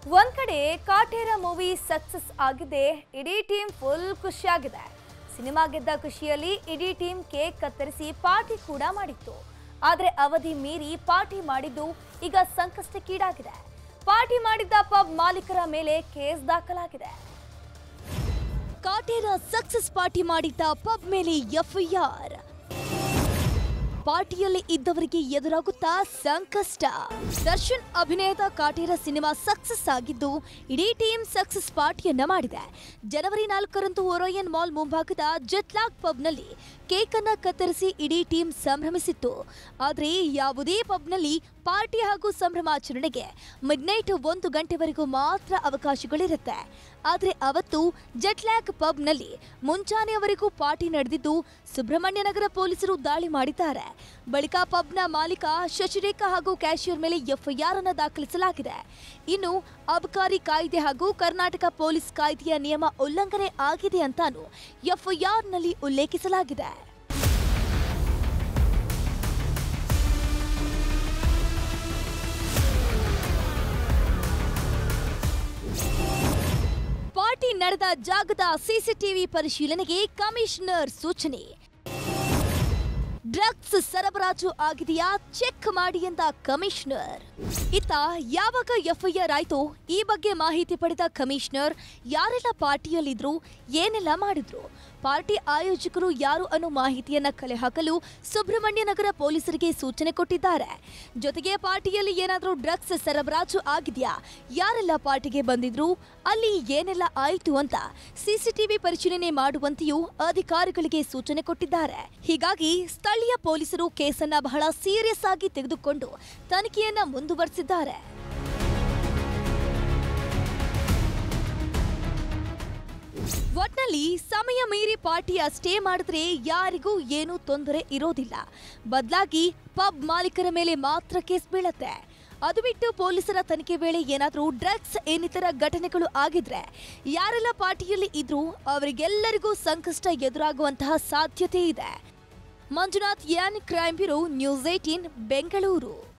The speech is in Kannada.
ಒಂದ್ ಕಡೆ ಕಾಟೇರ ಮೂವಿ ಸಕ್ಸಸ್ ಆಗಿದೆ ಇಡೀ ಟೀಮ್ ಫುಲ್ ಖುಷಿಯಾಗಿದೆ ಸಿನಿಮಾ ಗೆದ್ದ ಖುಷಿಯಲ್ಲಿ ಇಡೀ ಟೀಮ್ ಕೇಕ್ ಕತ್ತರಿಸಿ ಪಾರ್ಟಿ ಕೂಡ ಮಾಡಿತ್ತು ಆದ್ರೆ ಅವಧಿ ಮೀರಿ ಪಾರ್ಟಿ ಮಾಡಿದ್ದು ಈಗ ಸಂಕಷ್ಟಕ್ಕೀಡಾಗಿದೆ ಪಾರ್ಟಿ ಮಾಡಿದ್ದ ಪಬ್ ಮಾಲೀಕರ ಮೇಲೆ ಕೇಸ್ ದಾಖಲಾಗಿದೆ ಕಾಟೇರ ಸಕ್ಸಸ್ ಪಾರ್ಟಿ ಮಾಡಿದ್ದ ಪಬ್ ಮೇಲೆ ಎಫ್ಐಆರ್ ಪಾರ್ಟಿಯಲ್ಲಿ ಇದ್ದವರಿಗೆ ಎದುರಾಗುತ್ತಾ ಸಂಕಷ್ಟ ದರ್ಶನ್ ಅಭಿನಯದ ಕಾಟೇರ ಸಿನಿಮಾ ಸಕ್ಸಸ್ ಆಗಿದ್ದು ಇಡೀ ಟೀಮ್ ಸಕ್ಸಸ್ ಪಾರ್ಟಿಯನ್ನ ಮಾಡಿದೆ ಜನವರಿ ನಾಲ್ಕರಂದು ಒರೋಯನ್ ಮಾಲ್ ಮುಂಭಾಗದ ಜೆಟ್ಲಾಗ್ ಪಬ್ನಲ್ಲಿ ಕೇಕ್ ಅನ್ನ ಕತ್ತರಿಸಿ ಇಡೀ ಟೀಮ್ ಸಂಭ್ರಮಿಸಿತ್ತು ಆದರೆ ಯಾವುದೇ ಪಬ್ನಲ್ಲಿ ಪಾರ್ಟಿ ಹಾಗೂ ಸಂಭ್ರಮಾಚರಣೆಗೆ ಮಿಡ್ನೈಟ್ ಒಂದು ಗಂಟೆವರೆಗೂ ಮಾತ್ರ ಅವಕಾಶಗಳಿರುತ್ತೆ ಆದರೆ ಅವತ್ತು ಜೆಟ್ಲ್ಯಾಗ್ ಪಬ್ನಲ್ಲಿ ಮುಂಚಾನೆಯವರೆಗೂ ಪಾರ್ಟಿ ನಡೆದಿದ್ದು ಸುಬ್ರಹ್ಮಣ್ಯ ನಗರ ಪೊಲೀಸರು ದಾಳಿ ಮಾಡಿದ್ದಾರೆ ಬಳಿಕ ಪಬ್ನ ಮಾಲೀಕ ಶಶಿರೇಖಾ ಹಾಗೂ ಕ್ಯಾಶಿಯರ್ ಮೇಲೆ ಎಫ್ಐಆರ್ ಅನ್ನು ದಾಖಲಿಸಲಾಗಿದೆ ಇನ್ನು ಅಬಕಾರಿ ಕಾಯ್ದೆ ಹಾಗೂ ಕರ್ನಾಟಕ ಪೊಲೀಸ್ ಕಾಯ್ದೆಯ ನಿಯಮ ಉಲ್ಲಂಘನೆ ಆಗಿದೆ ಅಂತಾನು ಎಫ್ಐಆರ್ನಲ್ಲಿ ಉಲ್ಲೇಖಿಸಲಾಗಿದೆ ಪಾರ್ಟಿ ನಡೆದ ಜಾಗದ ಸಿಸಿಟಿವಿ ಪರಿಶೀಲನೆಗೆ ಕಮಿಷನರ್ ಸೂಚನೆ ಡ್ರಗ್ಸ್ ಸರಬರಾಜು ಆಗಿದೆಯಾ ಚೆಕ್ ಮಾಡಿ ಎಂದ ಕಮಿಷನರ್ ಇತ್ತ ಯಾವಾಗ ಎಫ್ಐಆರ್ ಆಯ್ತೋ ಈ ಬಗ್ಗೆ ಮಾಹಿತಿ ಪಡೆದ ಕಮಿಷನರ್ ಯಾರೆಲ್ಲ ಪಾರ್ಟಿಯಲ್ಲಿದ್ರು ಏನೆಲ್ಲ ಮಾಡಿದ್ರು ಪಾರ್ಟಿ ಆಯೋಜಕರು ಯಾರು ಅನ್ನೋ ಮಾಹಿತಿಯನ್ನ ಕಲೆ ಹಾಕಲು ಸುಬ್ರಹ್ಮಣ್ಯ ನಗರ ಪೊಲೀಸರಿಗೆ ಸೂಚನೆ ಕೊಟ್ಟಿದ್ದಾರೆ ಜೊತೆಗೆ ಪಾರ್ಟಿಯಲ್ಲಿ ಏನಾದರೂ ಡ್ರಗ್ಸ್ ಸರಬರಾಜು ಆಗಿದೆಯಾ ಯಾರೆಲ್ಲ ಪಾರ್ಟಿಗೆ ಬಂದಿದ್ರು ಅಲ್ಲಿ ಏನೆಲ್ಲ ಆಯಿತು ಅಂತ ಸಿಸಿಟಿವಿ ಪರಿಶೀಲನೆ ಮಾಡುವಂತೆಯೂ ಅಧಿಕಾರಿಗಳಿಗೆ ಸೂಚನೆ ಕೊಟ್ಟಿದ್ದಾರೆ ಹೀಗಾಗಿ ಸ್ಥಳೀಯ ಪೊಲೀಸರು ಕೇಸನ್ನ ಬಹಳ ಸೀರಿಯಸ್ ಆಗಿ ತೆಗೆದುಕೊಂಡು ತನಿಖೆಯನ್ನ ಮುಂದುವರೆಸಿದ್ದಾರೆ ಒಟ್ನಲ್ಲಿ ಸಮಯ ಮೀರಿ ಪಾರ್ಟಿ ಅಷ್ಟೇ ಮಾಡಿದ್ರೆ ಯಾರಿಗೂ ಏನೂ ತೊಂದರೆ ಇರೋದಿಲ್ಲ ಬದಲಾಗಿ ಪಬ್ ಮಾಲೀಕರ ಮೇಲೆ ಮಾತ್ರ ಕೇಸ್ ಬೀಳತ್ತೆ ಅದು ಬಿಟ್ಟು ಪೊಲೀಸರ ತನಿಖೆ ವೇಳೆ ಏನಾದರೂ ಡ್ರಗ್ಸ್ ಇನ್ನಿತರ ಘಟನೆಗಳು ಆಗಿದ್ರೆ ಯಾರೆಲ್ಲ ಪಾರ್ಟಿಯಲ್ಲಿ ಇದ್ರೂ ಅವರಿಗೆಲ್ಲರಿಗೂ ಸಂಕಷ್ಟ ಎದುರಾಗುವಂತಹ ಸಾಧ್ಯತೆ ಇದೆ ಮಂಜುನಾಥ್ ಯಾನ್ crime bureau news eighteen Bengaluru